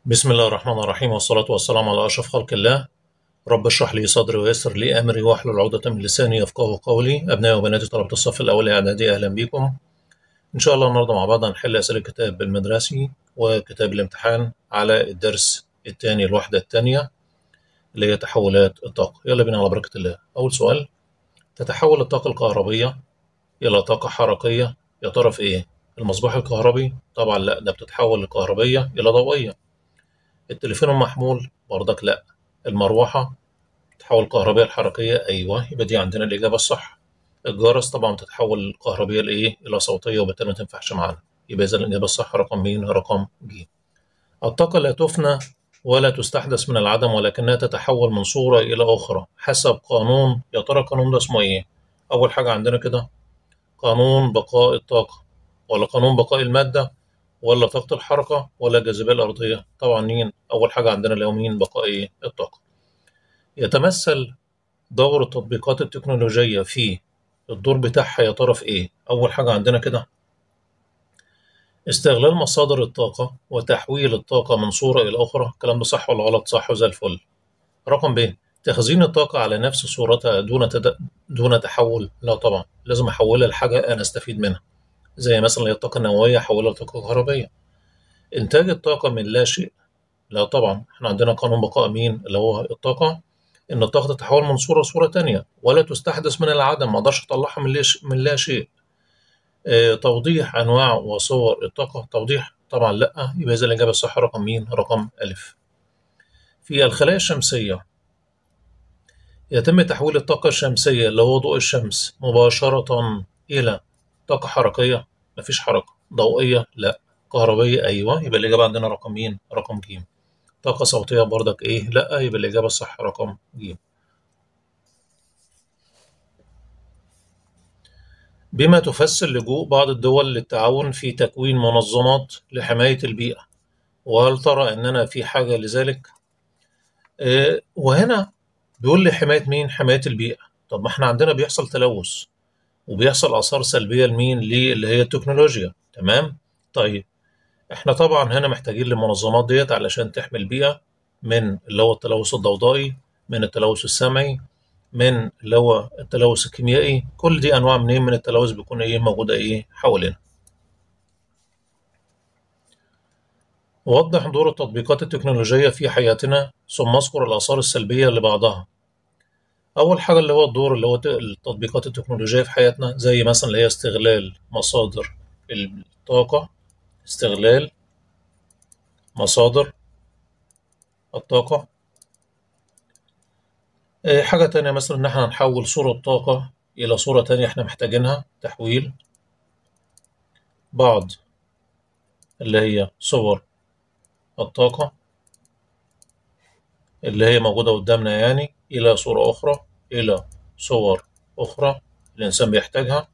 بسم الله الرحمن الرحيم والصلاة والسلام على أشرف خلق الله رب اشرح لي صدري ويسر لي أمري واحلل عقدة من لساني يفقه قولي أبنائي وبناتي طلبة الصف الأول إعدادي أهلا بكم إن شاء الله النهاردة مع بعض هنحل أسئلة الكتاب المدرسي وكتاب الامتحان على الدرس الثاني الوحدة الثانية اللي هي تحولات الطاقة يلا بينا على بركة الله أول سؤال تتحول الطاقة الكهربية إلى طاقة حركية يا ترى في إيه؟ المصباح الكهربي طبعا لا ده بتتحول الكهربية إلى ضوئية التليفون المحمول برضك لا المروحة تتحول كهربية لحركية أيوه يبقى دي عندنا الإجابة الصح الجرس طبعا بتتحول كهربية لإيه؟ إلى صوتية وبالتالي ما تنفعش معانا يبقى إذا الإجابة الصح رقم مين؟ رقم ج الطاقة لا تفنى ولا تستحدث من العدم ولكنها تتحول من صورة إلى أخرى حسب قانون يا ترى القانون ده اسمه إيه؟ أول حاجة عندنا كده قانون بقاء الطاقة ولا قانون بقاء المادة ولا طاقة الحركة ولا الجاذبية الأرضية طبعا مين أول حاجة عندنا اللي هو مين بقاء إيه؟ الطاقة يتمثل دور التطبيقات التكنولوجية في الدور بتاعها يا ترى في إيه؟ أول حاجة عندنا كده استغلال مصادر الطاقة وتحويل الطاقة من صورة إلى أخرى الكلام ده صح ولا غلط صح وزي الفل رقم ب تخزين الطاقة على نفس صورتها دون تد... دون تحول لا طبعا لازم أحولها لحاجة أنا أستفيد منها زي مثلا الطاقة النووية أحولها لطاقة كهربية إنتاج الطاقة من لا شيء لا طبعا احنا عندنا قانون بقاء مين اللي هو الطاقة إن الطاقة تتحول من صورة لصورة تانية ولا تستحدث من العدم ما أقدرش أطلعها من, ليش من لا شيء اه توضيح أنواع وصور الطاقة توضيح طبعا لأ يبقى إذا الإجابة الصح رقم مين رقم ألف في الخلايا الشمسية يتم تحويل الطاقة الشمسية اللي هو ضوء الشمس مباشرة إلى طاقة حركية مفيش حركة ضوئية لا كهربية أيوة يبقى الإجابة عندنا رقم مين رقم ج طاقة صوتية بردك إيه لا يبقى الإجابة الصح رقم ج بما تفسر لجوء بعض الدول للتعاون في تكوين منظمات لحماية البيئة وهل ترى أننا في حاجة لذلك آه وهنا بيقول لي حماية مين حماية البيئة طب ما احنا عندنا بيحصل تلوث وبيحصل آثار سلبية لمين اللي هي التكنولوجيا تمام طيب احنا طبعا هنا محتاجين للمنظمات ديت علشان تحمي البيئة من اللي هو التلوث الضوضائي من التلوث السمعي من اللي هو التلوث الكيميائي كل دي انواع منين من التلوث بيكون ايه موجودة ايه حوالينا وضح دور التطبيقات التكنولوجية في حياتنا ثم اذكر الآثار السلبية لبعضها أول حاجة اللي هو الدور اللي هو التطبيقات التكنولوجية في حياتنا زي مثلا اللي هي استغلال مصادر الطاقة استغلال مصادر الطاقة حاجة تانية مثلا إن احنا نحول صورة طاقة إلى صورة تانية احنا محتاجينها تحويل بعض اللي هي صور الطاقة اللي هي موجودة قدامنا يعني إلى صورة أخرى إلى صور أخرى الإنسان بيحتاجها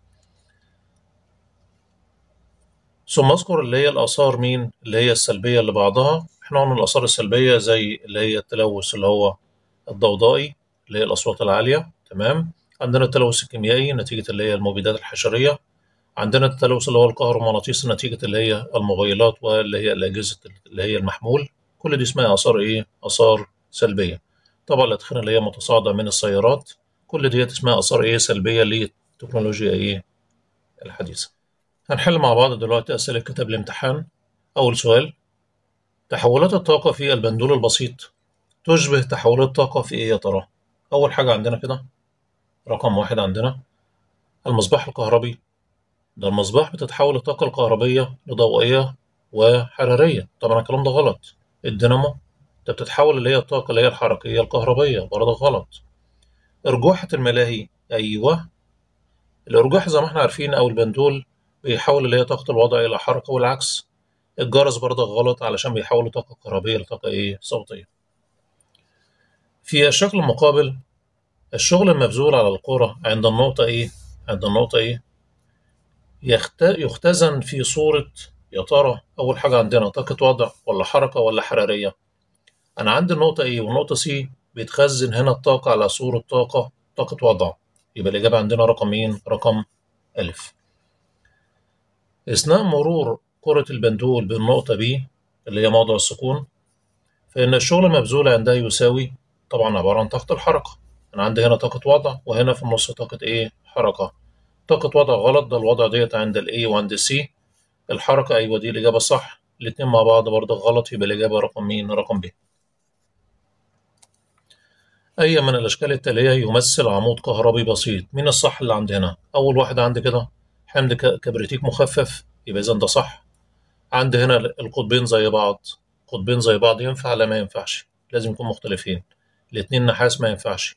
ثم أذكر اللي هي الآثار مين اللي هي السلبية اللي بعضها إحنا قلنا الآثار السلبية زي اللي هي التلوث اللي هو الضوضائي اللي هي الأصوات العالية تمام عندنا التلوث الكيميائي نتيجة اللي هي المبيدات الحشرية عندنا التلوث اللي هو الكهرومغناطيسي نتيجة اللي هي الموبايلات واللي هي الأجهزة اللي هي المحمول كل دي اسمها آثار إيه آثار سلبية طبعا الأدخنة اللي هي متصاعدة من السيارات كل ديت اسمها آثار إيه سلبية للتكنولوجيا إيه الحديثة هنحل مع بعض دلوقتي أسئلة كتاب الامتحان أول سؤال تحولات الطاقة في البندول البسيط تشبه تحولات الطاقة في إيه يا ترى؟ أول حاجة عندنا كده رقم واحد عندنا المصباح الكهربي ده المصباح بتتحول الطاقة الكهربية لضوئية وحرارية طبعا الكلام ده غلط الدينامو ده بتتحول اللي هي الطاقة اللي هي الحركية الكهربية برضه غلط أرجوحة الملاهي أيوه الأرجوحة زي ما احنا عارفين أو البندول بيحول اللي هي طاقة الوضع إلى حركة والعكس الجرس برضه غلط علشان بيحول طاقة كهربية لطاقة إيه صوتية في الشكل المقابل الشغل المبذول على القرى عند النقطة إيه عند النقطة إيه يخت... يختزن في صورة يا ترى أول حاجة عندنا طاقة وضع ولا حركة ولا حرارية أنا عندي النقطة A والنقطة C بيتخزن هنا الطاقة على صورة طاقة طاقة وضع يبقى الإجابة عندنا رقم مين؟ رقم ألف أثناء مرور كرة البندول بالنقطة B اللي هي موضع السكون فإن الشغل المبذول عندها يساوي طبعا عبارة عن طاقة الحركة أنا عندي هنا طاقة وضع وهنا في النص طاقة إيه حركة طاقة وضع غلط ده الوضع ديت عند ال A وعند ال C الحركة أيوة دي الإجابة الصح الاتنين مع بعض برضه غلط يبقى الإجابة رقم مين رقم ب أي من الأشكال التالية يمثل عمود كهربي بسيط مين الصح اللي عندي هنا أول واحد عندي كده حمض كبريتيك مخفف يبقى إذا ده صح عندي هنا القطبين زي بعض قطبين زي بعض ينفع لا ما ينفعش لازم يكون مختلفين الاتنين نحاس ما ينفعش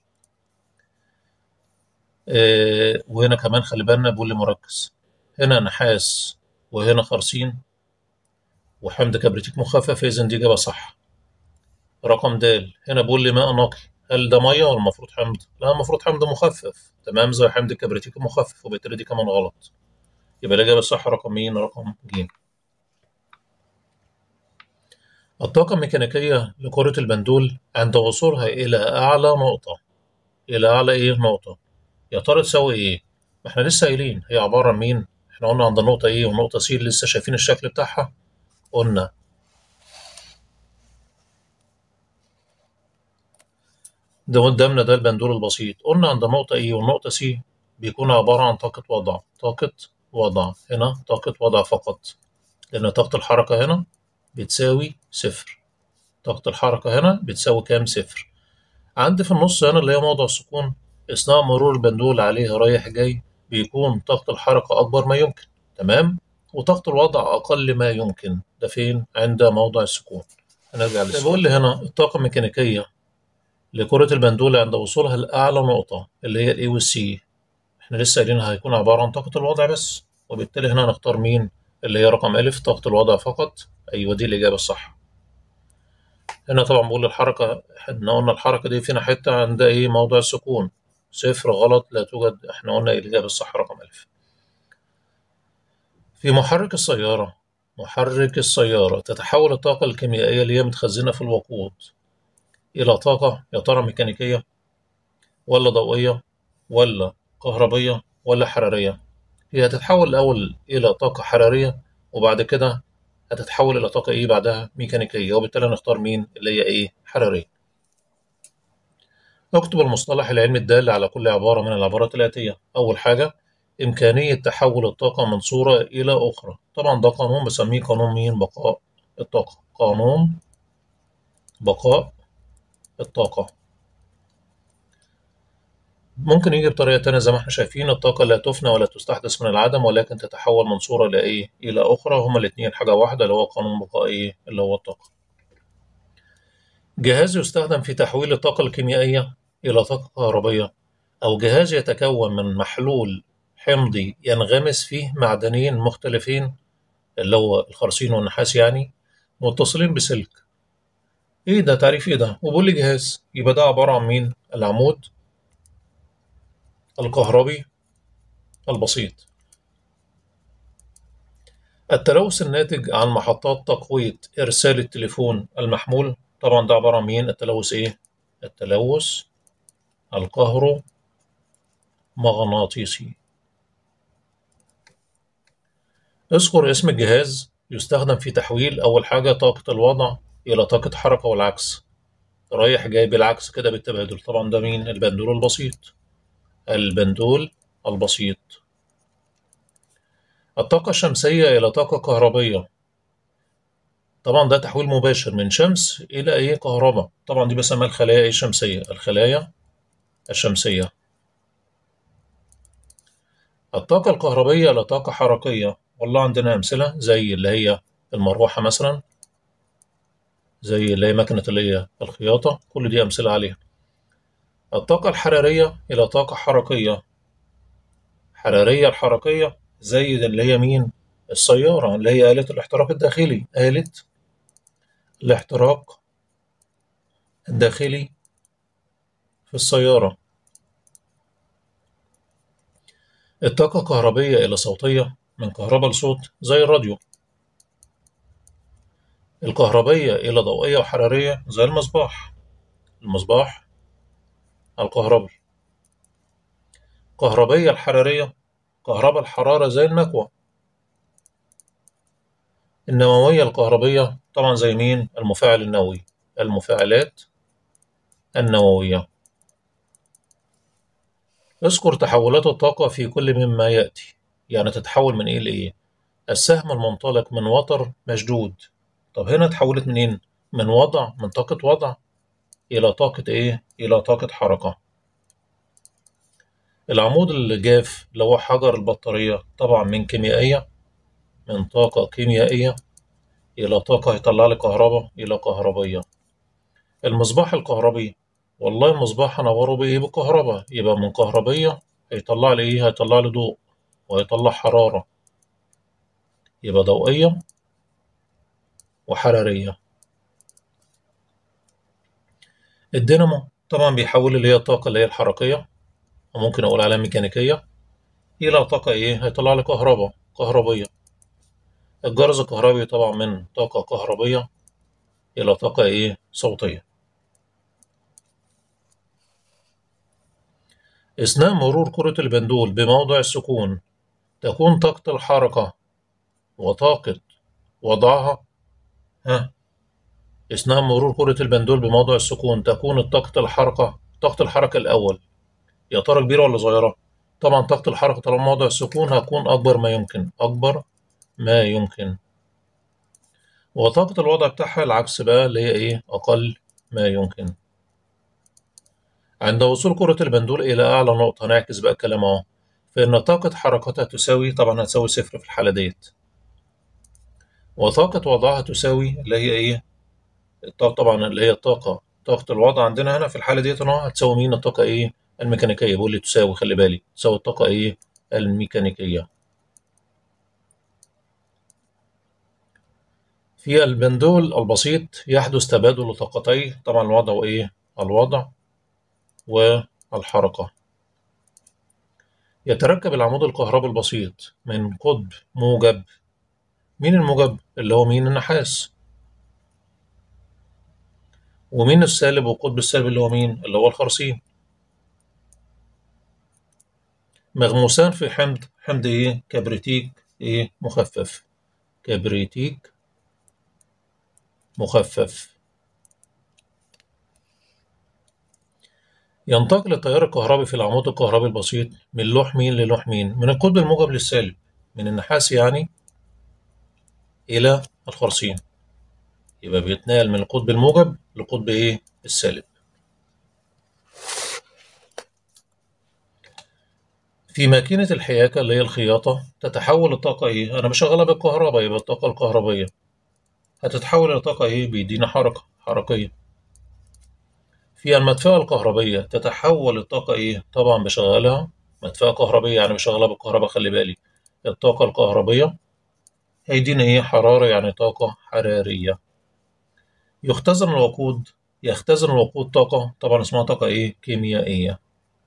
آه وهنا كمان خلي بالنا بيقول لي مركز هنا نحاس وهنا خرسين وحمض كبريتيك مخفف إذا دي إجابة صح رقم د هنا بيقول لي ماء نقي هل ده ميه ولا المفروض حمض؟ لا المفروض حمض مخفف تمام زي حمض الكبريتيك المخفف وبالتالي دي كمان غلط يبقى الإجابة الصح رقم مين؟ رقم ج الطاقة الميكانيكية لكرة البندول عند وصولها إلى أعلى نقطة إلى أعلى إيه نقطة يا ترى تساوي إيه؟ ما إحنا لسه قايلين هي عبارة عن مين؟ إحنا قلنا عند النقطة إيه ونقطة سي لسه شايفين الشكل بتاعها قلنا ده قدامنا ده البندول البسيط قلنا عند النقطة إيه والنقطة سي بيكون عبارة عن طاقة وضع طاقة وضع هنا طاقة وضع فقط لأن طاقة الحركة هنا بتساوي صفر طاقة الحركة هنا بتساوي كام صفر عندي في النص هنا اللي هي موضع السكون أثناء مرور البندول عليه رايح جاي بيكون طاقة الحركة أكبر ما يمكن تمام وطاقة الوضع أقل ما يمكن ده فين عند موضع السكون هنرجع للسكون بقول لي هنا الطاقة الميكانيكية لكرة البندول عند وصولها لأعلى نقطة اللي هي الإي والسي احنا لسه قايلين هيكون عبارة عن طاقة الوضع بس وبالتالي هنا نختار مين اللي هي رقم ألف طاقة الوضع فقط أيوة دي الإجابة الصح هنا طبعا بقول الحركة احنا قلنا الحركة دي فينا حتة عند إيه موضع السكون صفر غلط لا توجد احنا قلنا الإجابة الصح رقم ألف في محرك السيارة محرك السيارة تتحول الطاقة الكيميائية اللي هي متخزنة في الوقود إلى طاقة يا ترى ميكانيكية ولا ضوئية ولا كهربية ولا حرارية هي هتتحول الأول إلى طاقة حرارية وبعد كده هتتحول إلى طاقة إيه بعدها ميكانيكية وبالتالي نختار مين اللي هي إيه حرارية اكتب المصطلح العلمي الدال على كل عبارة من العبارات الآتية أول حاجة إمكانية تحول الطاقة من صورة إلى أخرى طبعا ده قانون بسميه قانون مين بقاء الطاقة قانون بقاء الطاقة ممكن يجي بطريقة تانية زي ما احنا شايفين الطاقة لا تفنى ولا تستحدث من العدم ولكن تتحول من صورة لإيه إلى أخرى هما الاتنين حاجة واحدة اللي هو قانون بقاء إيه اللي هو الطاقة جهاز يستخدم في تحويل الطاقة الكيميائية إلى طاقة كهربية أو جهاز يتكون من محلول حمضي ينغمس فيه معدنين مختلفين اللي هو الخرسين والنحاس يعني متصلين بسلك ايه ده تعريف ايه ده وبقول لي جهاز يبقى ده عبارة عن مين العمود الكهربي البسيط التلوث الناتج عن محطات تقوية إرسال التليفون المحمول طبعا ده عبارة عن مين التلوث إيه؟ التلوث الكهرومغناطيسي اذكر اسم الجهاز يستخدم في تحويل أول حاجة طاقة الوضع إلى طاقة حركة والعكس رايح جاي بالعكس كده بالتبادل طبعا ده مين البندول البسيط البندول البسيط الطاقة الشمسية إلى طاقة كهربية طبعا ده تحويل مباشر من شمس إلى إيه كهرباء طبعا دي بسميها الخلايا الشمسية الخلايا الشمسية الطاقة الكهربية إلى طاقة حركية والله عندنا أمثلة زي اللي هي المروحة مثلا زي اللي هي مكنة اللي هي الخياطة كل دي أمثلة عليها الطاقة الحرارية إلى طاقة حركية حرارية الحركية زي اللي هي مين السيارة اللي هي آلة الاحتراق الداخلي آلة الاحتراق الداخلي في السيارة الطاقة الكهربية إلى صوتية من كهرباء لصوت زي الراديو الكهربية إلى ضوئية وحرارية زي المصباح المصباح الكهربي كهربية الحرارية كهرباء الحرارة زي المكوى النووية الكهربية طبعا زي مين المفاعل النووي المفاعلات النووية اذكر تحولات الطاقة في كل مما يأتي يعني تتحول من إيه لإيه السهم المنطلق من وتر مشدود طب هنا اتحولت منين من وضع من طاقة وضع إلى طاقة إيه إلى طاقة حركة العمود الجاف اللي هو حجر البطارية طبعا من كيميائية من طاقة كيميائية إلى طاقة هيطلع لي كهرباء إلى كهربية المصباح الكهربي والله المصباح هنوره بإيه بكهرباء يبقى من كهربية هيطلع لي إيه هيطلع لي ضوء وهيطلع حرارة يبقى ضوئية وحرارية الدينامو طبعا بيحول اللي هي الطاقة اللي هي الحركية وممكن أقول عليها ميكانيكية إلى طاقة إيه هيطلع لي كهرباء كهربية الجرس الكهربي طبعا من طاقة كهربية إلى طاقة إيه صوتية أثناء مرور كرة البندول بموضع السكون تكون طاقة الحركة وطاقة وضعها ها أثناء مرور كرة البندول بموضع السكون تكون طاقة الحركة طاقة الحركة الأول يا ترى كبيرة ولا صغيرة؟ طبعا طاقة الحركة طالما موضع السكون هتكون أكبر ما يمكن أكبر ما يمكن وطاقة الوضع بتاعها العكس بقى اللي هي إيه أقل ما يمكن عند وصول كرة البندول إلى أعلى نقطة نعكس بقى الكلام أهو فإن طاقة حركتها تساوي طبعا هتساوي صفر في الحالة ديت وطاقة وضعها تساوي اللي هي إيه طبعا اللي هي الطاقة طاقة الوضع عندنا هنا في الحالة ديت أهو هتساوي مين الطاقة إيه الميكانيكية بيقول لي تساوي خلي بالي تساوي الطاقة إيه الميكانيكية في البندول البسيط يحدث تبادل طاقتي طبعا الوضع وإيه الوضع والحركة يتركب العمود الكهربي البسيط من قطب موجب مين الموجب اللي هو مين النحاس ومين السالب والقطب السالب اللي هو مين اللي هو الخرسين مغموسان في حمض حمض ايه كبريتيك ايه مخفف كبريتيك مخفف ينتقل التيار الكهربي في العمود الكهربي البسيط من لوح مين للوح مين من القطب الموجب للسالب من النحاس يعني إلى الخرسين يبقى بيتنقل من القطب الموجب لقطب إيه السالب في ماكينة الحياكة اللي هي الخياطة تتحول الطاقة إيه؟ أنا بشغلها بالكهرباء يبقى الطاقة الكهربية هتتحول إلى طاقة إيه؟ بيدينا حركة حركية في المدفأة الكهربية تتحول الطاقة إيه؟ طبعا بشغلها مدفأة كهربية يعني بشغلها بالكهرباء خلي بالي الطاقة الكهربية هيدينا إيه؟ حرارة يعني طاقة حرارية يختزن الوقود يختزن الوقود طاقة طبعا اسمها طاقة إيه؟ كيميائية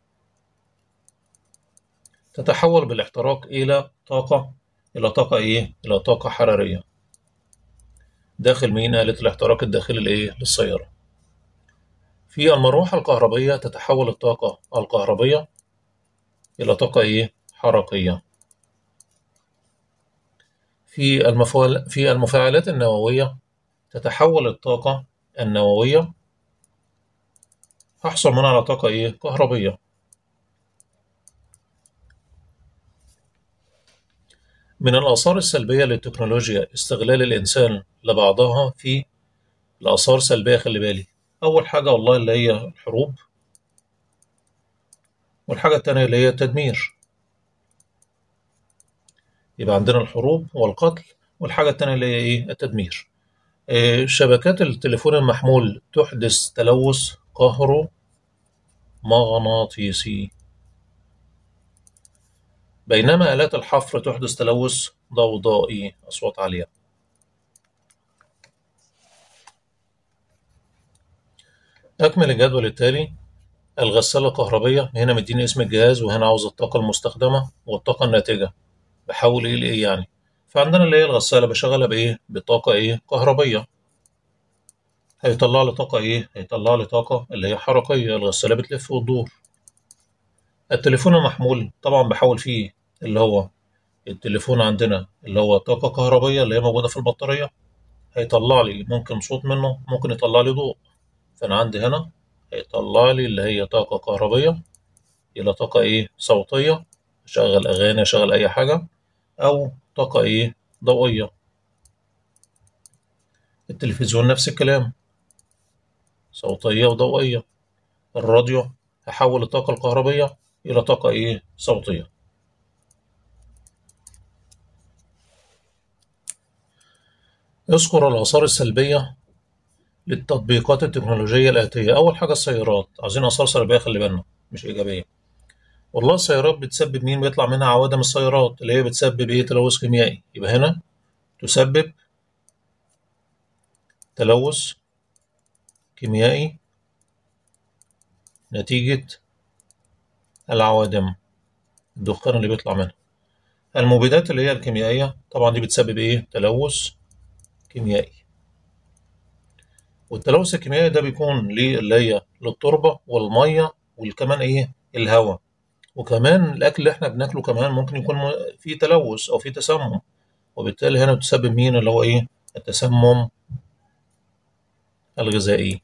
تتحول بالاحتراق إلى طاقة إلى طاقة إيه؟ إلى طاقة حرارية داخل مين آلة الاحتراق الداخلي لإيه؟ للسيارة في المروحة الكهربية تتحول الطاقة الكهربية إلى طاقة إيه؟ حركية في المفعل في المفاعلات النووية تتحول الطاقة النووية هحصل منها على طاقة إيه؟ كهربية من الآثار السلبية للتكنولوجيا استغلال الإنسان لبعضها في الآثار سلبية خلي بالي أول حاجة والله اللي هي الحروب والحاجة التانية اللي هي التدمير يبقى عندنا الحروب والقتل والحاجة التانية اللي هي إيه التدمير إيه شبكات التليفون المحمول تحدث تلوث كهرومغناطيسي بينما آلات الحفر تحدث تلوث ضوضائي أصوات عالية أكمل الجدول التالي الغسالة الكهربية هنا مديني اسم الجهاز وهنا عاوز الطاقة المستخدمة والطاقة الناتجة بحول إيه لإيه يعني فعندنا اللي هي الغسالة بشغلها بإيه بطاقة إيه كهربية هيطلع لي طاقة إيه هيطلع لي طاقة اللي هي حركية الغسالة بتلف وتدور التليفون المحمول طبعا بحول فيه اللي هو التليفون عندنا اللي هو طاقة كهربية اللي هي موجودة في البطارية هيطلع لي ممكن صوت منه ممكن يطلع لي ضوء فأنا عندي هنا هيطلع لي اللي هي طاقة كهربية إلى طاقة إيه صوتية أشغل أغاني أشغل أي حاجة أو طاقة إيه ضوئية التلفزيون نفس الكلام صوتية وضوئية الراديو هحول الطاقة الكهربية إلى طاقة إيه صوتية اذكر الآثار السلبية للتطبيقات التكنولوجية الآتية أول حاجة السيارات عايزين آثار سلبية خلي بالنا مش إيجابية والله السيارات بتسبب مين بيطلع منها عوادم السيارات اللي هي بتسبب إيه تلوث كيميائي يبقى هنا تسبب تلوث كيميائي نتيجة العوادم الدخان اللي بيطلع منها المبيدات اللي هي الكيميائية طبعا دي بتسبب إيه تلوث كيميائي والتلوث الكيميائي ده بيكون ليه اللي هي للتربة والمية وكمان إيه الهواء وكمان الأكل اللي إحنا بناكله كمان ممكن يكون فيه تلوث أو فيه تسمم وبالتالي هنا بتسبب مين اللي هو إيه التسمم الغذائي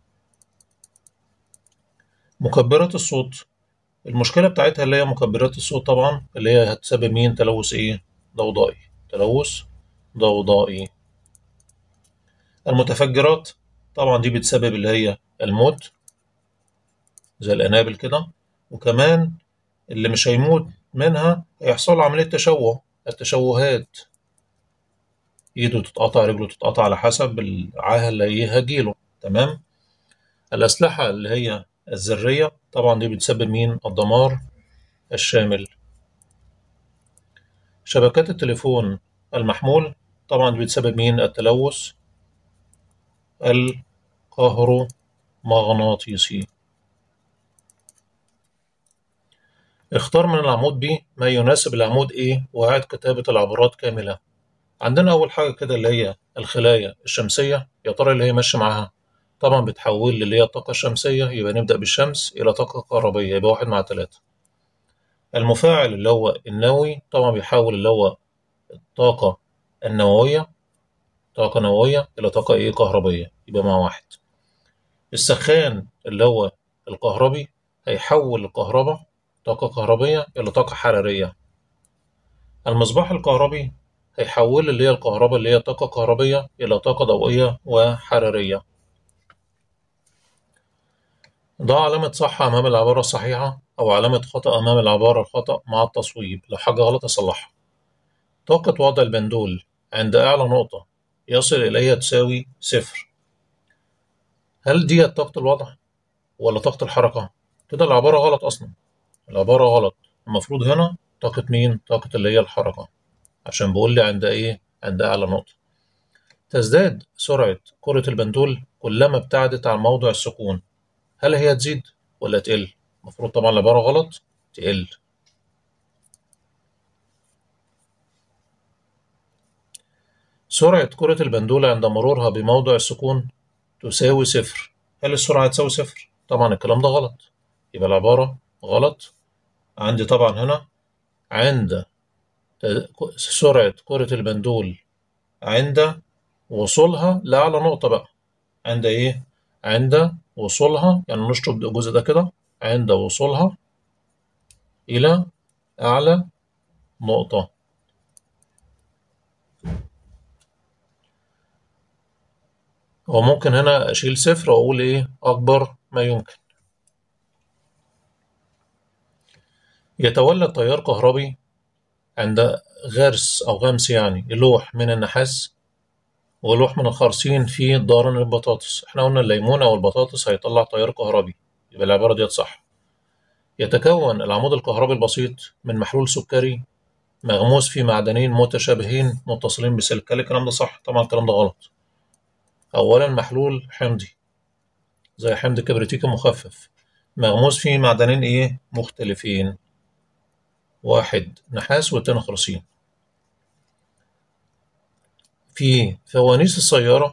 مكبرات الصوت المشكلة بتاعتها اللي هي مكبرات الصوت طبعا اللي هي هتسبب مين تلوث ايه ضوضائي تلوث ضوضائي المتفجرات طبعا دي بتسبب اللي هي الموت زي القنابل كده وكمان اللي مش هيموت منها هيحصل له عملية تشوه التشوهات ايده تتقطع رجله تتقطع على حسب العاهة اللي هيجيله تمام الأسلحة اللي هي الذرية طبعا دي بتسبب مين الدمار الشامل شبكات التليفون المحمول طبعا دي بتسبب مين التلوث الكهرومغناطيسي اختار من العمود B ما يناسب العمود A وأعد كتابة العبارات كاملة عندنا أول حاجة كده اللي هي الخلايا الشمسية يا ترى اللي هي ماشية معاها طبعا بتحول لي اللي هي الطاقة الشمسية يبقى نبدأ بالشمس إلى طاقة كهربية يبقى واحد مع تلاتة المفاعل اللي هو النووي طبعا بيحول اللي هو الطاقة النووية طاقة نووية إلى طاقة إيه كهربية يبقى مع واحد السخان اللي هو الكهربي هيحول الكهرباء طاقة كهربية إلى طاقة حرارية المصباح الكهربي هيحول اللي هي الكهرباء اللي هي طاقة كهربية إلى طاقة ضوئية وحرارية ضع علامة صح أمام العبارة الصحيحة أو علامة خطأ أمام العبارة الخطأ مع التصويب لو حاجة غلط أصلحها طاقة وضع البندول عند أعلى نقطة يصل إليها تساوي صفر هل دي طاقة الوضع ولا طاقة الحركة؟ كده العبارة غلط أصلا العبارة غلط المفروض هنا طاقة مين؟ طاقة اللي هي الحركة عشان بيقول لي عند إيه؟ عند أعلى نقطة تزداد سرعة كرة البندول كلما ابتعدت عن موضع السكون هل هي تزيد ولا تقل؟ المفروض طبعا العبارة غلط تقل سرعة كرة البندول عند مرورها بموضع السكون تساوي صفر هل السرعة تساوي صفر؟ طبعا الكلام ده غلط يبقى العبارة غلط عندي طبعا هنا عند سرعة كرة البندول عند وصولها لأعلى نقطة بقى عند إيه؟ عند وصولها يعني نشطب الجزء ده كده عند وصولها إلى أعلى نقطة وممكن هنا أشيل صفر وأقول إيه أكبر ما يمكن يتولد تيار كهربي عند غرس أو غمس يعني لوح من النحاس ولوح من الخرسين في ضارن البطاطس احنا قلنا الليمون أو البطاطس هيطلع تيار كهربي يبقى العبارة ديت صح يتكون العمود الكهربي البسيط من محلول سكري مغموس في معدنين متشابهين متصلين بسلك هل الكلام ده صح؟ طبعا الكلام ده غلط أولا محلول حمضي زي حمض كبريتيكي مخفف مغموس فيه معدنين إيه مختلفين واحد نحاس والتاني خرسين في فوانيس السيارة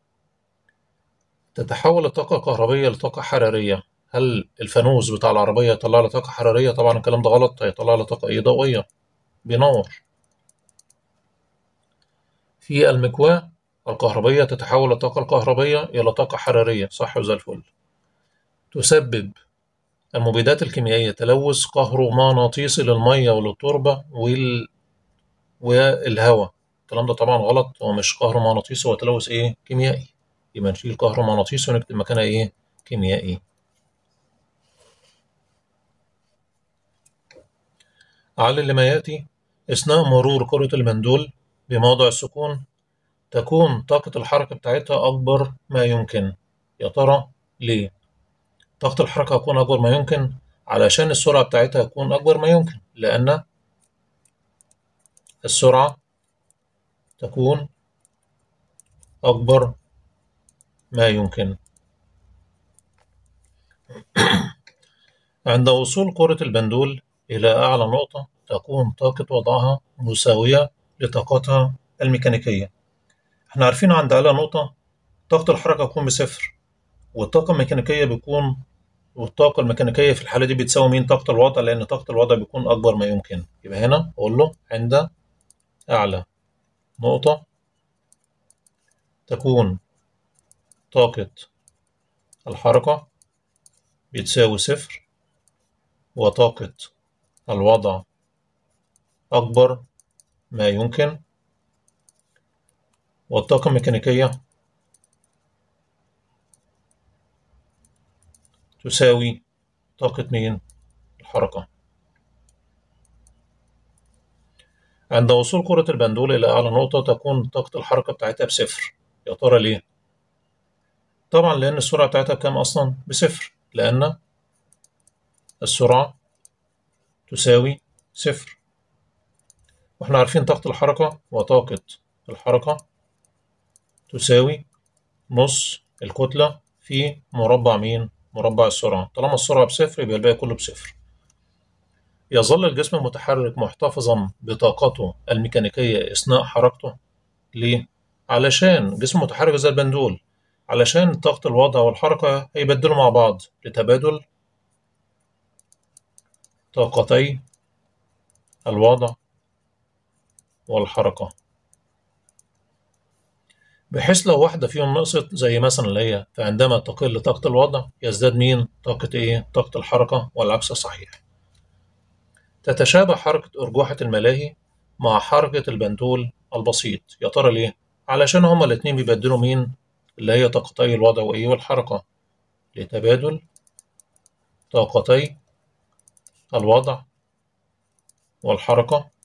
تتحول الطاقة الكهربية لطاقة حرارية هل الفانوس بتاع العربية يطلع لي طاقة حرارية طبعا الكلام ده غلط هيطلع لي طاقة إيه ضوئية بينور في المكواة الكهربية تتحول الطاقة الكهربية إلى طاقة حرارية صح وزي الفل تسبب المبيدات الكيميائية تلوث كهرومغناطيسي للمية وللتربة وال... والهواء الكلام ده طبعا غلط هو مش كهرومغناطيسي هو تلوث ايه كيميائي يبقى نشيل كهرومغناطيسي ونكتب مكانها ايه كيميائي على اللي ما يأتي أثناء مرور كرة المندول بموضع السكون تكون طاقة الحركة بتاعتها أكبر ما يمكن يا ترى ليه؟ طاقة الحركة هتكون أكبر ما يمكن علشان السرعة بتاعتها تكون أكبر ما يمكن لأن السرعة تكون أكبر ما يمكن عند وصول كرة البندول إلى أعلى نقطة تكون طاقة وضعها مساوية لطاقتها الميكانيكية احنا عارفين عند أعلى نقطة طاقة الحركة تكون بصفر والطاقة الميكانيكية بيكون والطاقة الميكانيكية في الحالة دي بتساوي مين طاقة الوضع لأن طاقة الوضع بيكون أكبر ما يمكن يبقى هنا أقول له عند أعلى نقطة تكون طاقة الحركة بتساوي صفر وطاقة الوضع أكبر ما يمكن والطاقة الميكانيكية تساوي طاقة مين؟ الحركة عند وصول كرة البندول إلى أعلى نقطة تكون طاقة الحركة بتاعتها بصفر يا ترى ليه؟ طبعا لأن السرعة بتاعتها كام أصلا؟ بصفر لأن السرعة تساوي صفر واحنا عارفين طاقة الحركة وطاقة الحركة تساوي نص الكتلة في مربع مين؟ مربع السرعة طالما السرعة بصفر يبقى الباقي كله بصفر يظل الجسم المتحرك محتفظا بطاقته الميكانيكية أثناء حركته ليه؟ علشان جسم متحرك زي البندول علشان طاقة الوضع والحركة هيبدلوا مع بعض لتبادل طاقتي الوضع والحركة بحيث لو واحدة فيهم نقصت زي مثلا اللي هي فعندما تقل طاقة الوضع يزداد مين طاقة إيه؟ طاقة الحركة والعكس صحيح تتشابه حركة أرجوحة الملاهي مع حركة البندول البسيط يا ترى ليه؟ علشان هما الاتنين بيبدلوا مين؟ اللي هي طاقتي الوضع وإيه والحركة لتبادل طاقتي الوضع والحركة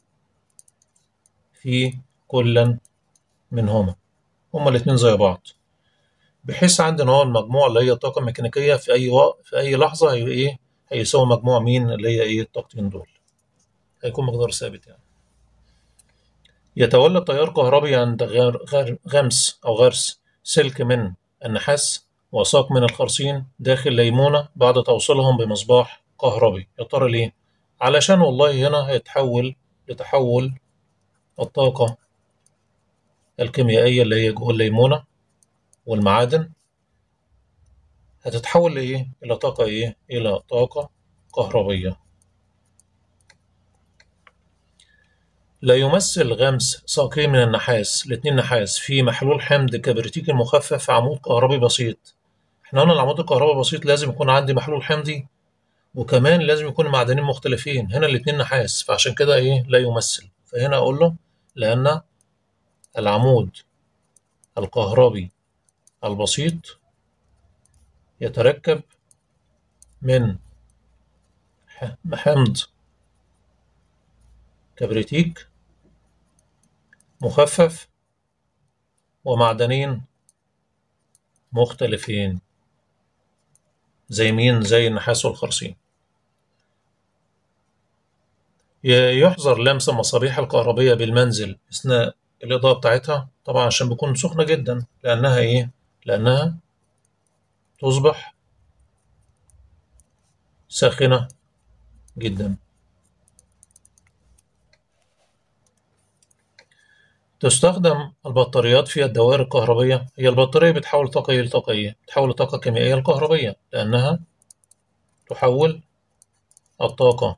في كل منهما هما الاتنين زي بعض بحيث عندنا هو المجموع اللي هي الطاقة الميكانيكية في أي وقت في أي لحظة هي إيه هيساوي مجموع مين اللي هي إيه الطاقتين دول هيكون مقدار ثابت يعني يتولد تيار كهربي عند غير غير غمس أو غرس سلك من النحاس وساق من الخرسين داخل ليمونة بعد توصيلهم بمصباح كهربي يا ترى ليه؟ علشان والله هنا هيتحول لتحول الطاقة الكيميائية اللي هي جوه الليمونة والمعادن هتتحول لإيه؟ إلى طاقة إيه؟ إلى طاقة كهربية لا يمثل غمس ساقين من النحاس الاتنين نحاس في محلول حمض كبريتيكي مخفف عمود كهربي بسيط احنا قلنا العمود الكهربي البسيط لازم يكون عندي محلول حمضي وكمان لازم يكون معدنين مختلفين هنا الاتنين نحاس فعشان كده ايه لا يمثل فهنا اقول له لان العمود الكهربي البسيط يتركب من حمض كبريتيك مخفف ومعدنين مختلفين زي مين زي النحاس والخرسين يحظر لمس المصابيح الكهربية بالمنزل أثناء الإضاءة بتاعتها طبعا عشان بتكون سخنة جدا لأنها إيه؟ لأنها تصبح ساخنة جدا تستخدم البطاريات في الدوائر الكهربية هي البطارية بتحول طاقة إيه لطاقة إيه؟ بتحول طاقة كيميائية لكهربية لأنها تحول الطاقة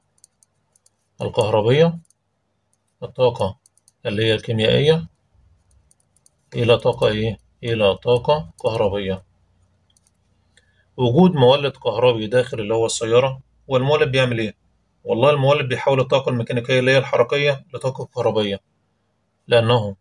الكهربية الطاقة اللي هي الكيميائية إلى طاقة إيه؟ إلى طاقة كهربية وجود مولد كهربي داخل اللي هو السيارة والمولد بيعمل إيه؟ والله المولد بيحول الطاقة الميكانيكية اللي هي الحركية لطاقة كهربية لأنه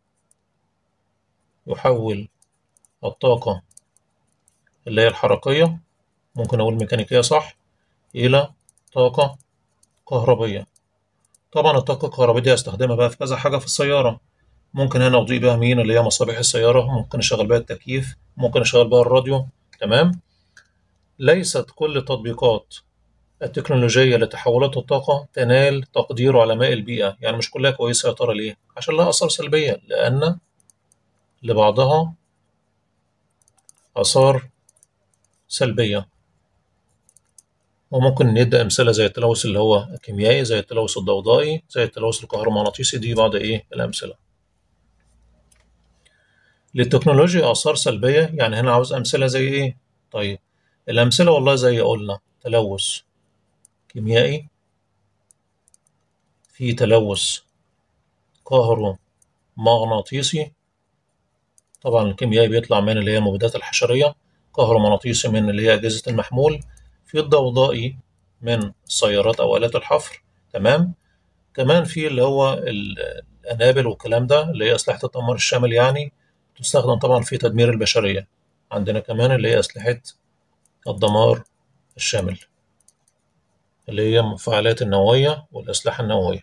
يحول الطاقة اللي هي الحركية ممكن أقول ميكانيكية صح إلى طاقة كهربية طبعا الطاقة الكهربية دي هستخدمها بقى في كذا حاجة في السيارة ممكن هنا أضيء بيها مين اللي هي مصابيح السيارة ممكن أشغل بيها التكييف ممكن أشغل بيها الراديو تمام ليست كل تطبيقات التكنولوجية لتحولات الطاقة تنال تقدير علماء البيئة يعني مش كلها كويسة يا ترى ليه؟ عشان لها آثار سلبية لأن لبعضها آثار سلبية وممكن ندي أمثلة زي التلوث اللي هو الكيميائي زي التلوث الضوضائي زي التلوث الكهرومغناطيسي دي بعض إيه الأمثلة للتكنولوجيا آثار سلبية يعني هنا عاوز أمثلة زي إيه؟ طيب الأمثلة والله زي قلنا تلوث كيميائي في تلوث كهرومغناطيسي طبعا الكيميائي بيطلع من اللي هي المبيدات الحشرية كهرومغناطيسي من اللي هي أجهزة المحمول في الضوضائي من السيارات أو آلات الحفر تمام كمان في اللي هو الأنابل والكلام ده اللي هي أسلحة الدمار الشامل يعني تستخدم طبعا في تدمير البشرية عندنا كمان اللي هي أسلحة الدمار الشامل اللي هي المفاعلات النووية والأسلحة النووية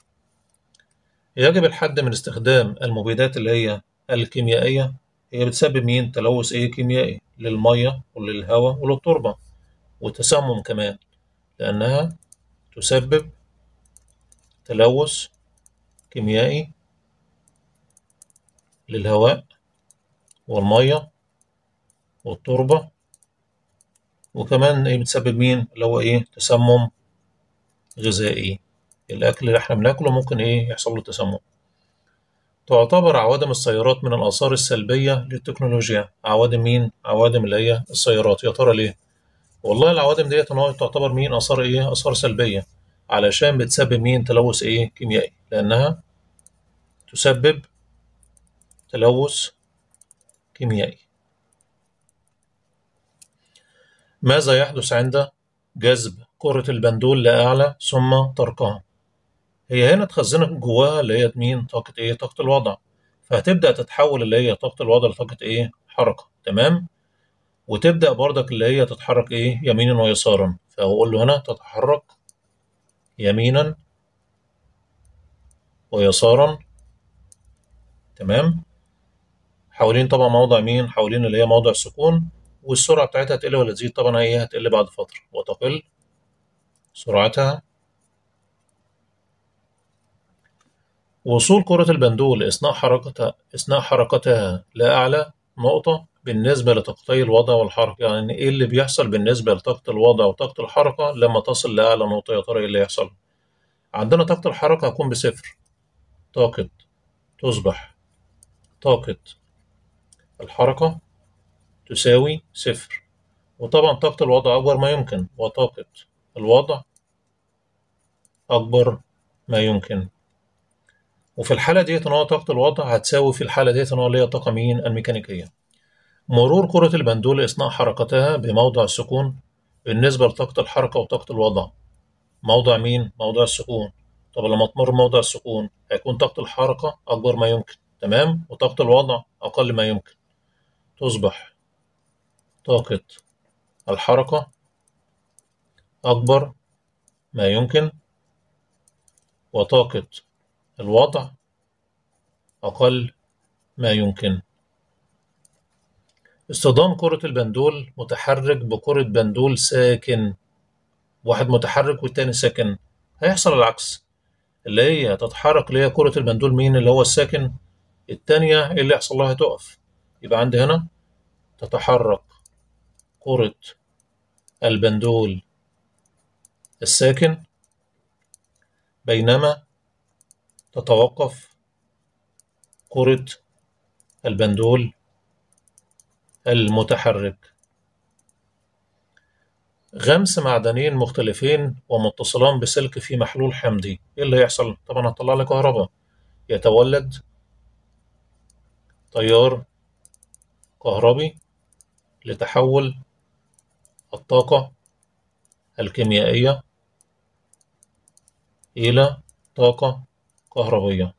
يجب الحد من استخدام المبيدات اللي هي الكيميائية هي بتسبب مين تلوث ايه كيميائي للمية وللهواء وللتربة وتسمم كمان لأنها تسبب تلوث كيميائي للهواء والمية والتربة وكمان ايه بتسبب مين اللي هو ايه تسمم غذائي الأكل اللي احنا بناكله ممكن ايه يحصل له تسمم تعتبر عوادم السيارات من الآثار السلبية للتكنولوجيا عوادم مين؟ عوادم اللي هي السيارات يا ترى ليه؟ والله العوادم ديت تعتبر مين آثار إيه؟ آثار سلبية علشان بتسبب مين تلوث إيه؟ كيميائي لأنها تسبب تلوث كيميائي ماذا يحدث عند جذب كرة البندول لأعلى ثم تركها؟ هي هنا اتخزنت جواها اللي هي مين طاقة ايه طاقة الوضع فهتبدأ تتحول اللي هي طاقة الوضع لطاقة ايه حركة تمام وتبدأ برضك اللي هي تتحرك ايه يمينا ويسارا فأقول له هنا تتحرك يمينا ويسارا تمام حوالين طبعا موضع مين حوالين اللي هي موضع السكون والسرعة بتاعتها تقل ولا تزيد طبعا هي هتقل بعد فترة وتقل سرعتها وصول كرة البندول أثناء حركتها أثناء حركتها لأعلى نقطة بالنسبة لطاقتي الوضع والحركة يعني إيه اللي بيحصل بالنسبة لطاقة الوضع وطاقة الحركة لما تصل لأعلى نقطة يا ترى إيه اللي يحصل؟ عندنا طاقة الحركة هتكون بصفر طاقة تصبح طاقة الحركة تساوي صفر وطبعا طاقة الوضع أكبر ما يمكن وطاقة الوضع أكبر ما يمكن وفي الحالة ديت إن هو طاقة الوضع هتساوي في الحالة ديت إن هو اللي هي الطاقة مين الميكانيكية. مرور كرة البندول أثناء حركتها بموضع السكون بالنسبة لطاقة الحركة وطاقة الوضع. موضع مين؟ موضع السكون. طب لما تمر موضع السكون هيكون طاقة الحركة أكبر ما يمكن، تمام؟ وطاقة الوضع أقل ما يمكن. تصبح طاقة الحركة أكبر ما يمكن وطاقة الوضع أقل ما يمكن اصطدام كرة البندول متحرك بكرة بندول ساكن واحد متحرك والتاني ساكن هيحصل العكس اللي هي تتحرك اللي هي كرة البندول مين اللي هو الساكن التانية اللي يحصل لها تقف يبقى عندي هنا تتحرك كرة البندول الساكن بينما تتوقف كرة البندول المتحرك غمس معدنين مختلفين ومتصلان بسلك في محلول حمضي ايه اللي هيحصل طبعا هتطلع لي كهرباء يتولد تيار كهربي لتحول الطاقة الكيميائية إلى طاقة كهربية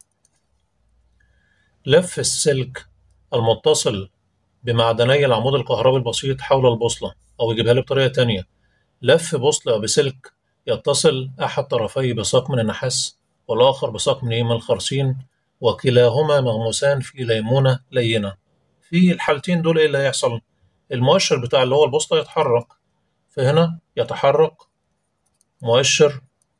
لف السلك المتصل بمعدني العمود الكهربي البسيط حول البوصلة أو يجيبها لي بطريقة تانية لف بوصلة بسلك يتصل أحد طرفيه بساق من النحاس والآخر بساق من الخرسين وكلاهما مغموسان في ليمونة لينة في الحالتين دول إيه اللي هيحصل؟ المؤشر بتاع اللي هو البوصلة يتحرك فهنا يتحرك مؤشر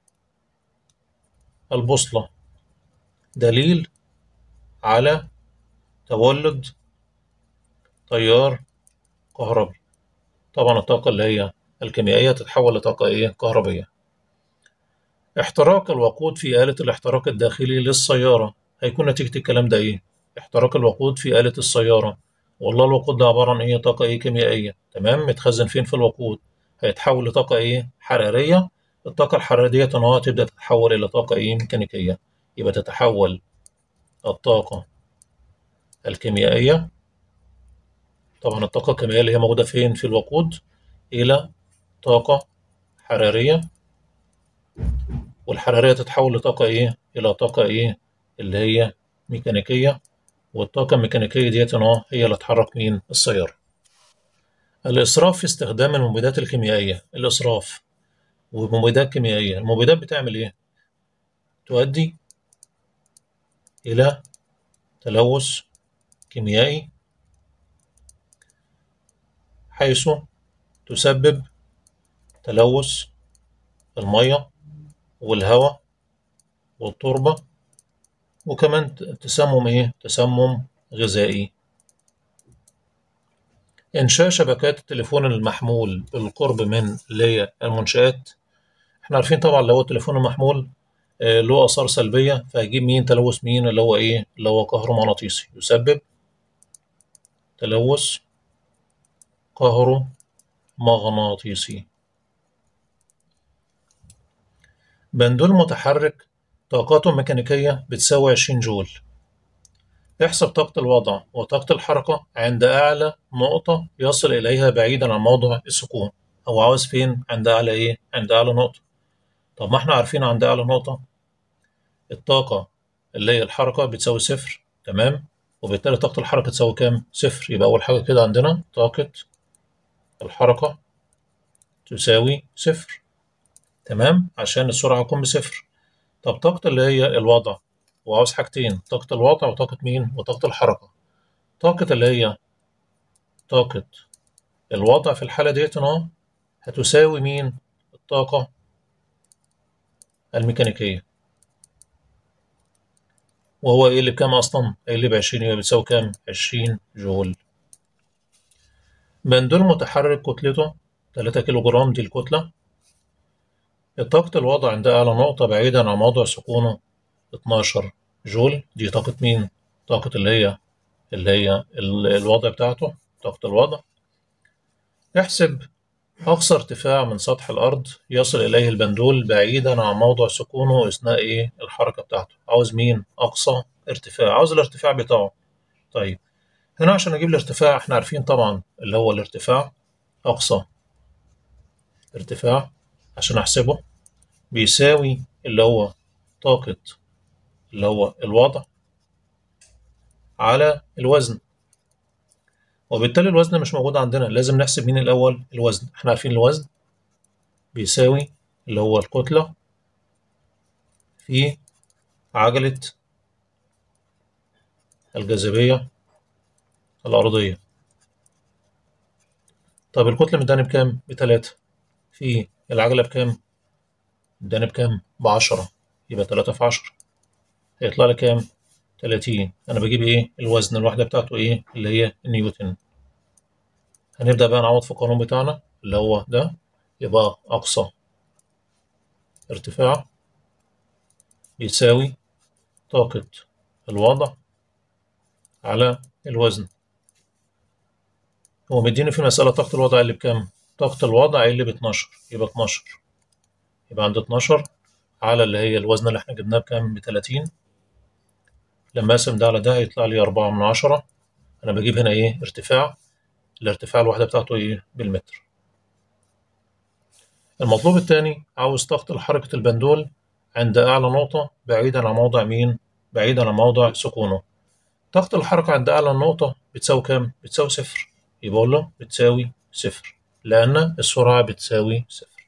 البوصلة دليل على تولد تيار كهربي طبعا الطاقة اللي هي الكيميائية تتحول لطاقة إيه؟ كهربية احتراق الوقود في آلة الاحتراق الداخلي للسيارة هيكون نتيجة الكلام ده إيه؟ احتراق الوقود في آلة السيارة والله الوقود ده عبارة عن إيه؟ طاقة إيه كيميائية تمام متخزن فين في الوقود هيتحول لطاقة إيه؟ حرارية الطاقة الحرارية تنوع تبدأ تتحول إلى طاقة إيه؟ ميكانيكية يبقى تتحول الطاقة الكيميائية طبعا الطاقة الكيميائية اللي هي موجودة فين في الوقود إلى طاقة حرارية والحرارية تتحول لطاقة إيه؟ إلى طاقة إيه؟ اللي هي ميكانيكية والطاقة الميكانيكية ديت أهو هي اللي تحرك مين؟ السيارة. الإسراف في استخدام المبيدات الكيميائية، الإسراف ومبيدات كيميائية، المبيدات بتعمل إيه؟ تؤدي إلى تلوث كيميائي حيث تسبب تلوث المية والهواء والتربة وكمان تسمم إيه؟ تسمم غذائي إنشاء شبكات التليفون المحمول بالقرب من اللي هي المنشآت إحنا عارفين طبعا اللي هو التليفون المحمول آه، له آثار سلبية فهيجيب مين تلوث مين اللي هو إيه؟ اللي هو كهرومغناطيسي يسبب تلوث كهرومغناطيسي بندول متحرك طاقته الميكانيكية بتساوي 20 جول احسب طاقة الوضع وطاقة الحركة عند أعلى نقطة يصل إليها بعيدا عن موضع السكون هو عاوز فين عند أعلى إيه؟ عند أعلى نقطة طب ما احنا عارفين عند أعلى نقطة الطاقة اللي هي الحركة بتساوي صفر تمام وبالتالي طاقة الحركة تساوي كام؟ صفر يبقى أول حاجة كده عندنا طاقة الحركة تساوي صفر تمام عشان السرعة تكون بصفر طب طاقة اللي هي الوضع وعاوز حاجتين طاقة الوضع وطاقة مين وطاقة الحركة طاقة اللي هي طاقة الوضع في الحالة ديت اهو هتساوي مين الطاقة الميكانيكية وهو ايه اللي بكام اصلا ايه اللي بعشرين يبقى بتساوي كام عشرين جول بندول متحرك كتلته تلاتة كيلو جرام دي الكتلة طاقة الوضع عند أعلى نقطة بعيدا عن موضع سكونه 12 جول دي طاقة مين؟ طاقة اللي هي اللي هي ال- الوضع بتاعته طاقة الوضع احسب أقصى ارتفاع من سطح الأرض يصل إليه البندول بعيدا عن موضع سكونه أثناء إيه الحركة بتاعته عاوز مين؟ أقصى ارتفاع عاوز الارتفاع بتاعه طيب هنا عشان أجيب الارتفاع احنا عارفين طبعا اللي هو الارتفاع أقصى ارتفاع عشان أحسبه بيساوي اللي هو طاقة اللي هو الوضع على الوزن وبالتالي الوزن مش موجود عندنا لازم نحسب مين الأول الوزن احنا عارفين الوزن بيساوي اللي هو الكتلة في عجلة الجاذبية الأرضية طب الكتلة مداني بكام؟ بتلاتة في العجلة بكام؟ مداني بكام؟ بعشرة يبقى تلاتة في عشرة هيطلع لي كام؟ تلاتين أنا بجيب إيه؟ الوزن الوحدة بتاعته إيه؟ اللي هي نيوتن هنبدأ بقى نعوض في القانون بتاعنا اللي هو ده يبقى أقصى ارتفاع يساوي طاقة الوضع على الوزن هو مديني في المسألة طاقة الوضع اللي بكام؟ طاقة الوضع اللي ب 12 يبقى 12 يبقى عند 12 على اللي هي الوزن اللي احنا جبناه بكام؟ ب 30 لما أقسم ده على ده هيطلع لي أربعة من عشرة أنا بجيب هنا إيه ارتفاع الارتفاع الوحدة بتاعته إيه بالمتر المطلوب الثاني عاوز ضغط حركة البندول عند أعلى نقطة بعيدا عن موضع مين؟ بعيدا عن موضع سكونه ضغط الحركة عند أعلى النقطة بتساوي كام؟ بتساوي صفر يبقى أقول له بتساوي صفر لأن السرعة بتساوي صفر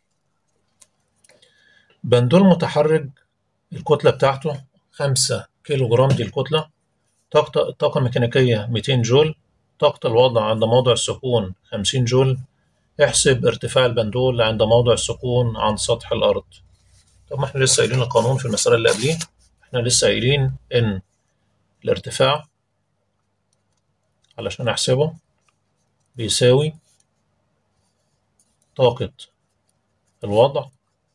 بندول متحرك الكتلة بتاعته خمسة كيلو جرام دي الكتلة طاقة الطاقة الميكانيكية 200 جول طاقة الوضع عند موضع السكون 50 جول احسب ارتفاع البندول عند موضع السكون عن سطح الأرض طب ما احنا لسه قايلين القانون في المسألة اللي قبليه احنا لسه قايلين إن الارتفاع علشان أحسبه بيساوي طاقة الوضع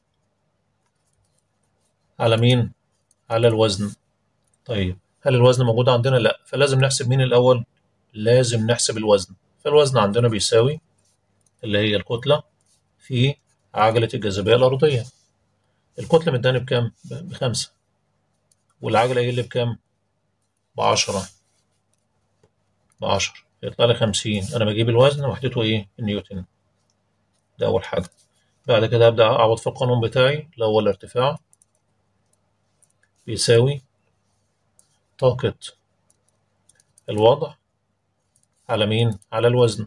على مين؟ على الوزن طيب هل الوزن موجود عندنا؟ لا فلازم نحسب مين الأول؟ لازم نحسب الوزن فالوزن عندنا بيساوي اللي هي الكتلة في عجلة الجاذبية الأرضية الكتلة مداني بكام؟ بخمسة والعجلة هي اللي بكام؟ بعشرة بعشرة يطلع لي خمسين أنا بجيب الوزن وحدته إيه؟ النيوتن ده أول حاجة بعد كده أبدأ أعوض في القانون بتاعي اللي هو الارتفاع بيساوي طاقة الوضع على مين؟ على الوزن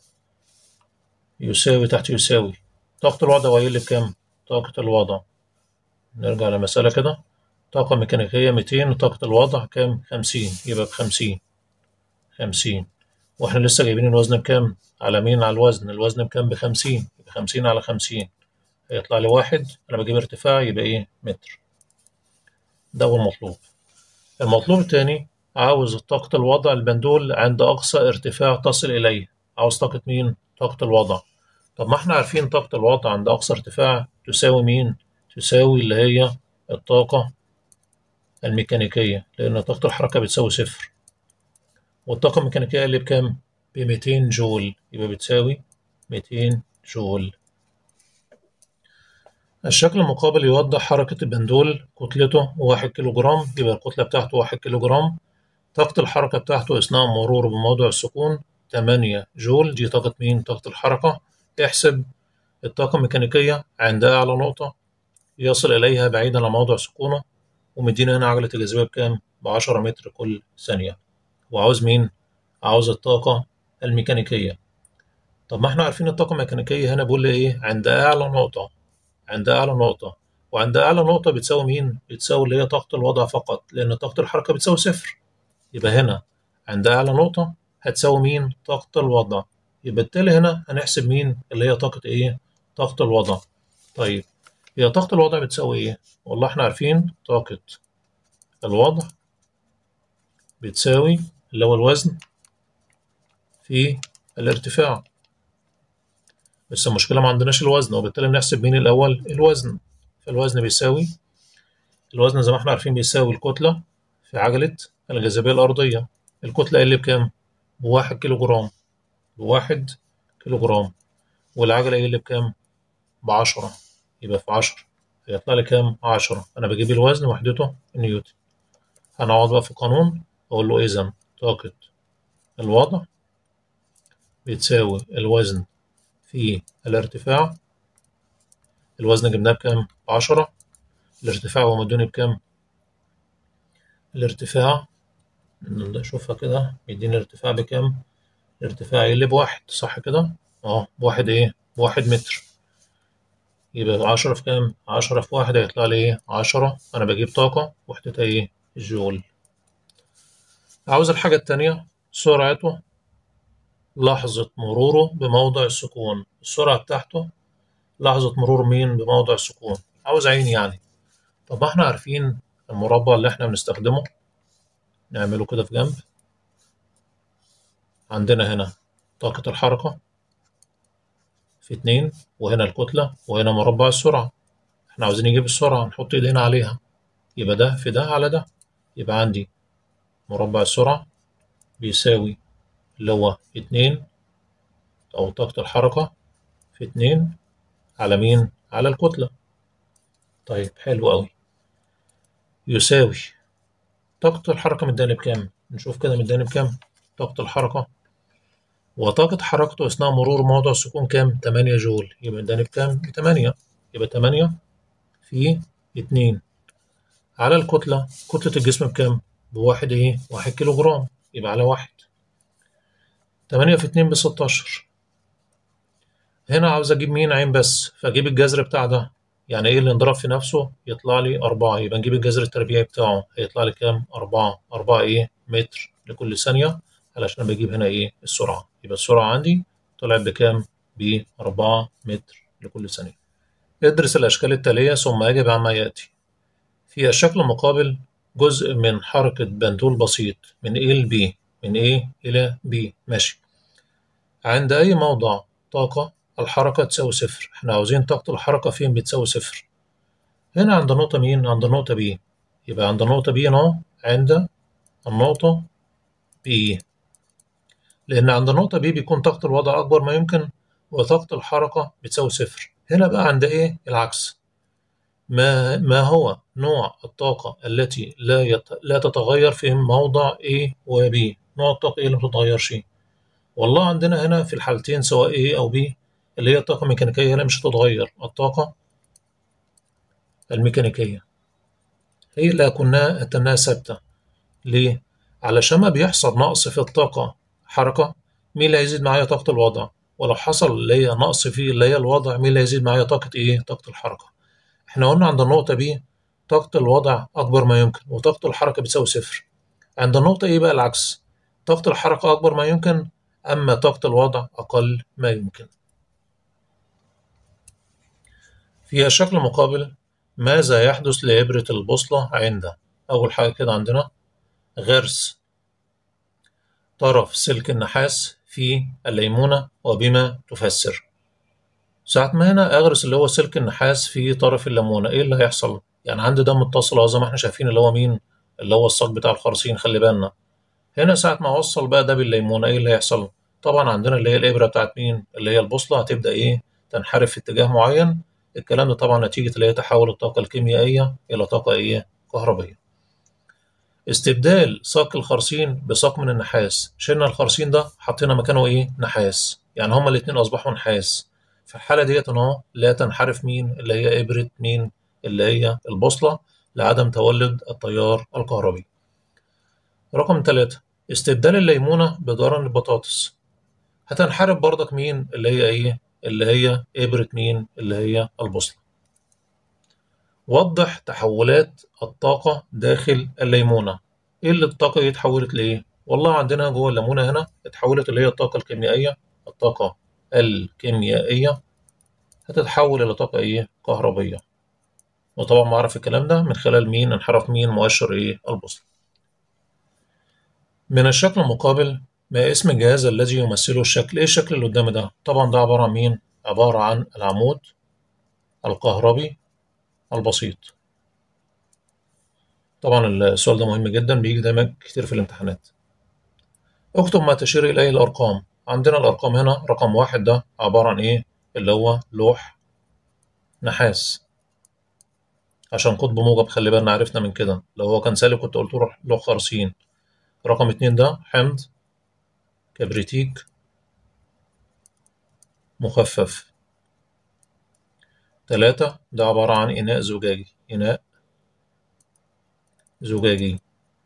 يساوي تحت يساوي طاقة الوضع وهي اللي بكام؟ طاقة الوضع نرجع للمسألة كده طاقة ميكانيكية 200 وطاقة الوضع كام؟ 50 يبقى بخمسين خمسين واحنا لسه جايبين الوزن بكام؟ على مين؟ على الوزن الوزن بكام؟ بخمسين يبقى خمسين على خمسين هيطلع لي واحد أنا بجيب ارتفاع يبقى إيه؟ متر ده هو المطلوب المطلوب التاني عاوز طاقة الوضع البندول عند أقصى ارتفاع تصل إليه عاوز طاقة مين؟ طاقة الوضع طب ما احنا عارفين طاقة الوضع عند أقصى ارتفاع تساوي مين؟ تساوي اللي هي الطاقة الميكانيكية لأن طاقة الحركة بتساوي صفر والطاقة الميكانيكية اللي بكام؟ ب 200 جول يبقى بتساوي 200 جول الشكل المقابل يوضح حركة البندول كتلته واحد كيلو جرام يبقى الكتلة بتاعته واحد كيلو جرام طاقة الحركة بتاعته أثناء مروره بموضع السكون تمانية جول دي طاقة مين؟ طاقة الحركة احسب الطاقة الميكانيكية عند أعلى نقطة يصل إليها بعيدا عن موضع سكونه ومدينا هنا عجلة الجاذبية بكام؟ بعشرة متر كل ثانية وعاوز مين؟ عاوز الطاقة الميكانيكية طب ما احنا عارفين الطاقة الميكانيكية هنا بيقول لي ايه؟ عند أعلى نقطة عند أعلى نقطة وعند أعلى نقطة بتساوي مين؟ بتساوي اللي هي طاقة الوضع فقط لأن طاقة الحركة بتساوي صفر يبقى هنا عند أعلى نقطة هتساوي مين؟ طاقة الوضع يبقى بالتالي هنا هنحسب مين؟ اللي هي طاقة إيه؟ طاقة الوضع طيب هي طاقة الوضع بتساوي إيه؟ والله إحنا عارفين طاقة الوضع بتساوي اللي هو الوزن في الارتفاع بس المشكلة ما عندناش الوزن وبالتالي بنحسب مين الأول؟ الوزن فالوزن بيساوي الوزن زي ما احنا عارفين بيساوي الكتلة في عجلة الجاذبية الأرضية الكتلة اللي بكام؟ بواحد كيلو جرام بواحد كيلو جرام والعجلة اللي بكام؟ بعشرة يبقى في عشرة هيطلع لي كام؟ عشرة أنا بجيب الوزن وحدته نيوتن هنقعد بقى في القانون أقول له إذا طاقة الوضع بتساوي الوزن في الارتفاع الوزن جبناه بكام؟ بعشرة الارتفاع هو مدوني بكام؟ الارتفاع نشوفها كده بيديني الارتفاع بكام؟ الارتفاع اللي بواحد صح كده؟ اه بواحد ايه؟ بواحد متر يبقى عشرة في كام؟ عشرة في واحد هيطلع لي ايه؟ عشرة أنا بجيب طاقة وحدتها ايه؟ جول عاوز الحاجة التانية سرعته لحظة مروره بموضع السكون السرعة بتاعته لحظة مرور مين بموضع السكون عاوز عين يعني طب احنا عارفين المربع اللي احنا بنستخدمه نعمله كده في جنب عندنا هنا طاقة الحركة في اتنين وهنا الكتلة وهنا مربع السرعة احنا عاوزين نجيب السرعة نحط ايدينا عليها يبقى ده في ده على ده يبقى عندي مربع السرعة بيساوي اللي هو اتنين أو طاقة الحركة في اتنين على مين؟ على الكتلة طيب حلو أوي يساوي طاقة الحركة مداني بكام؟ نشوف كده مداني بكام طاقة الحركة وطاقة حركته أثناء مرور موضع السكون كام؟ 8 جول يبقى مداني بكام؟ ب 8 يبقى 8 في 2 على الكتلة كتلة الجسم بكام؟ بواحد إيه؟ واحد كيلو جرام يبقى على واحد 8 في 2 ب 16 هنا عاوز أجيب مين عين بس فأجيب الجذر بتاع ده يعني إيه اللي انضرب في نفسه يطلع لي أربعة يبقى نجيب الجذر التربيعي بتاعه هيطلع لي كام؟ أربعة أربعة إيه؟ متر لكل ثانية علشان بجيب هنا إيه؟ السرعة يبقى السرعة عندي طلعت بكام؟ ب 4 متر لكل ثانية ادرس الأشكال التالية ثم أجب عما يأتي في الشكل المقابل جزء من حركة بندول بسيط من A ل B من A إلى B ماشي عند أي موضع طاقة الحركة تساوي صفر احنا عاوزين طاقة الحركة فين بتساوي صفر هنا عند نقطة مين عند النقطة B يبقى عند النقطة B هنا عند النقطة B لأن عند النقطة B بيكون طاقة الوضع أكبر ما يمكن وطاقة الحركة بتساوي صفر هنا بقى عند إيه العكس ما ما هو نوع الطاقة التي لا يت... لا تتغير في موضع A و B نوع الطاقة إيه اللي ما بتتغيرش والله عندنا هنا في الحالتين سواء A أو B اللي هي الطاقة الميكانيكية هنا مش هتتغير الطاقة الميكانيكية هي لا كنا أتناها ثابتة ليه؟ علشان ما بيحصل نقص في الطاقة حركة مين اللي هيزيد معايا طاقة الوضع ولو حصل اللي هي نقص في اللي هي الوضع مين اللي هيزيد معايا طاقة إيه؟ طاقة الحركة احنا قلنا عند النقطة B طاقة الوضع أكبر ما يمكن وطاقة الحركة بتساوي صفر عند النقطة A بقى العكس طاقة الحركة أكبر ما يمكن أما طاقة الوضع أقل ما يمكن في الشكل المقابل ماذا يحدث لإبرة البوصلة عند أول حاجة كده عندنا غرس طرف سلك النحاس في الليمونة وبما تفسر ساعة ما هنا أغرس اللي هو سلك النحاس في طرف الليمونة إيه اللي هيحصل؟ يعني عندي ده متصل أهو زي ما إحنا شايفين اللي هو مين؟ اللي هو الصاج بتاع الخرسين خلي بالنا هنا ساعة ما أوصل بقى ده بالليمونة إيه اللي هيحصل؟ طبعا عندنا اللي هي الإبرة بتاعت مين؟ اللي هي البوصلة هتبدأ إيه؟ تنحرف في اتجاه معين الكلام ده طبعا نتيجة اللي هي تحول الطاقة الكيميائية إلى طاقة إيه؟ كهربية. استبدال ساق الخرسين بساق من النحاس، شلنا الخرسين ده حطينا مكانه إيه؟ نحاس، يعني هما الاتنين أصبحوا نحاس. في الحالة ديت أهو لا تنحرف مين؟ اللي هي إبرة مين؟ اللي هي البوصلة لعدم تولد التيار الكهربي. رقم ثلاثة استبدال الليمونة بدرن البطاطس. هتنحرف برضك مين؟ اللي هي إيه؟ اللي هي إبرة مين؟ اللي هي البوصلة. وضح تحولات الطاقة داخل الليمونة. إيه اللي الطاقة دي اتحولت لإيه؟ والله عندنا جوه الليمونة هنا اتحولت اللي هي الطاقة الكيميائية، الطاقة الكيميائية هتتحول إلى طاقة إيه؟ كهربية. وطبعا بعرف الكلام ده من خلال مين؟ انحراف مين؟ مؤشر إيه؟ البوصلة. من الشكل المقابل ما اسم الجهاز الذي يمثله الشكل؟ إيه الشكل اللي قدامي ده؟ طبعا ده عبارة عن مين؟ عبارة عن العمود الكهربي البسيط. طبعا السؤال ده مهم جدا بيجي دايما كتير في الامتحانات. اكتب ما تشير إليه الأرقام. عندنا الأرقام هنا رقم واحد ده عبارة عن إيه؟ اللي هو لوح نحاس. عشان قطب موجب خلي بالنا عرفنا من كده لو هو كان سالب كنت قلت له لوح خرسين. رقم اتنين ده حمض كبريتيك مخفف تلاتة ده عبارة عن إناء زجاجي إناء زجاجي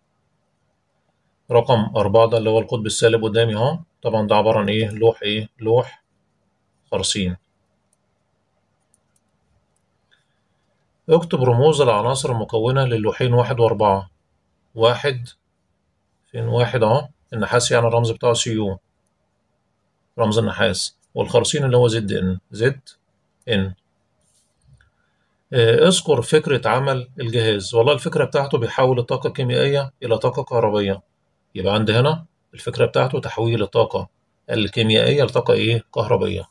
رقم أربعة ده اللي هو القطب السالب قدامي أهو طبعا ده عبارة عن إيه لوح إيه لوح خرسين اكتب رموز العناصر المكونة للوحين واحد وأربعة واحد فين واحد أهو النحاس يعني الرمز بتاعه سي يو رمز النحاس والخرسين اللي هو زد ان زد ان اذكر فكرة عمل الجهاز والله الفكرة بتاعته بيحول الطاقة الكيميائية إلى طاقة كهربية يبقى عندي هنا الفكرة بتاعته تحويل الطاقة الكيميائية لطاقة إيه كهربية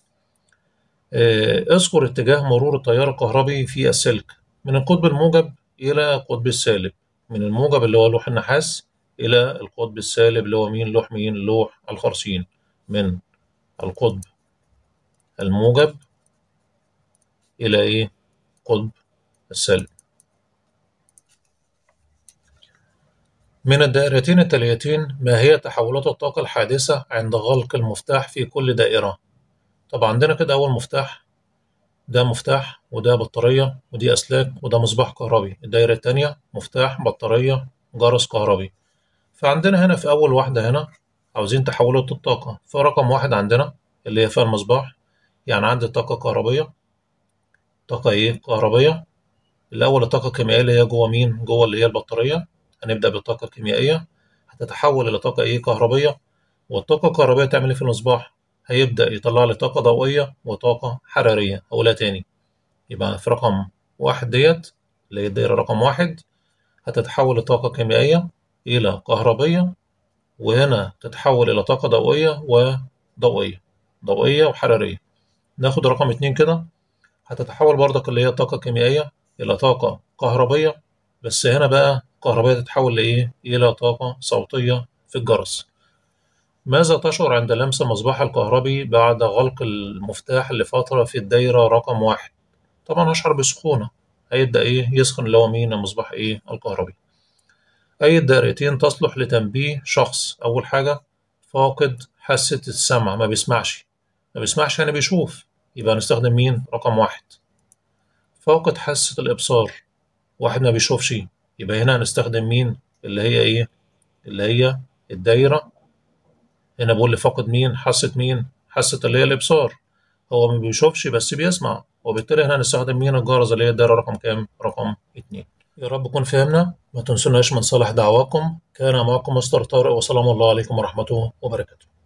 اذكر اتجاه مرور التيار الكهربي في السلك من القطب الموجب إلى القطب السالب من الموجب اللي هو لوح النحاس إلى القطب السالب اللي هو مين لوح مين لوح الخرسين من القطب الموجب إلى إيه قطب السالب من الدائرتين التاليتين ما هي تحولات الطاقة الحادثة عند غلق المفتاح في كل دائرة؟ طب عندنا كده أول مفتاح ده مفتاح وده بطارية ودي أسلاك وده مصباح كهربي الدايرة التانية مفتاح بطارية جرس كهربي فعندنا هنا في أول واحدة هنا عاوزين تحولات الطاقة فرقم واحد عندنا اللي هي فيها المصباح يعني عندي طاقة كهربية طاقة إيه كهربية الأول الطاقة الكيميائية اللي هي جوه مين؟ جوه اللي هي البطارية هنبدأ بالطاقة الكيميائية هتتحول إلى طاقة إيه كهربية والطاقة الكهربية تعمل إيه في المصباح؟ هيبدأ يطلع لي طاقة ضوئية وطاقة حرارية أقولها تاني يبقى في رقم واحد ديت اللي هي الدايرة رقم واحد هتتحول لطاقة كيميائية إلى كهربية وهنا تتحول إلى طاقة ضوئية وضوئية ضوئية وحرارية ناخد رقم اتنين كده هتتحول برضك اللي هي الطاقة الكيميائية إلى طاقة كهربية بس هنا بقى كهربية تتحول لإيه؟ إلى طاقة صوتية في الجرس ماذا تشعر عند لمس المصباح الكهربي بعد غلق المفتاح لفترة في الدايرة رقم واحد؟ طبعا هشعر بسخونة هيبدأ إيه يسخن اللي هو مين المصباح إيه الكهربي أي الدائرتين تصلح لتنبيه شخص أول حاجة فاقد حاسة السمع ما بيسمعش ما بيسمعش يعني بيشوف يبقى نستخدم مين رقم واحد فاقد حاسة الإبصار واحد ما بيشوفش يبقى هنا هنستخدم مين اللي هي إيه اللي هي الدايرة هنا بقول لي فاقد مين حاسة مين حاسة اللي هي الإبصار هو ما بيشوفش بس بيسمع وبالتالي هنا هنستخدم مين الجرس اللي هي الدايرة رقم كام رقم اتنين يا رب نكون فهمنا ما تنسوناش من صالح دعواكم كان معكم مستر طارق وسلام الله عليكم ورحمته وبركاته